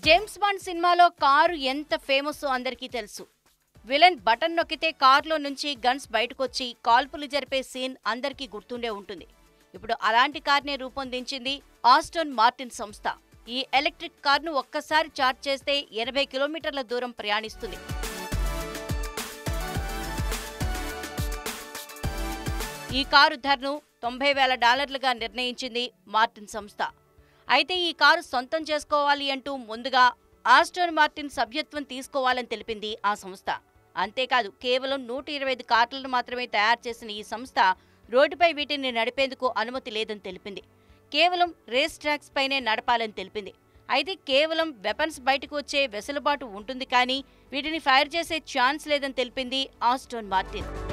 James Bond సినిమాలో car ఎంత famous అందరికీ తెలుసు విలన్ బటన్ నొక్కితే కారులో నుంచి గన్స్ బయటకొచ్చి కాల్పులు జరిపే సీన్ అందరికీ గుర్తుండే ఉంటుంది ఇప్పుడు అలాంటి కార్నే రూపొందించింది ఆస్టోన్ మార్టిన్ సంస్థ ఈ ఎలక్ట్రిక్ కార్ను ఒక్కసారి చార్జ్ చేస్తే ఎనభై కిలోమీటర్ల దూరం ప్రయాణిస్తుంది ఈ కారు ధరను తొంభై వేల డాలర్లుగా నిర్ణయించింది మార్టిన్ సంస్థ అయితే ఈ కారు సొంతం చేసుకోవాలి అంటూ ముందుగా ఆస్టోన్ మార్టిన్ సభ్యత్వం తీసుకోవాలని తెలిపింది ఆ సంస్థ అంతేకాదు కేవలం నూట ఇరవై ఐదు కార్లను మాత్రమే తయారు చేసిన ఈ సంస్థ రోడ్డుపై వీటిని నడిపేందుకు అనుమతి లేదని తెలిపింది కేవలం రేస్ ట్రాక్స్ పైనే నడపాలని తెలిపింది అయితే కేవలం వెపన్స్ బయటకు వచ్చే వెసులుబాటు ఉంటుంది కానీ వీటిని ఫైర్ చేసే ఛాన్స్ లేదని తెలిపింది ఆస్టోన్ మార్టిన్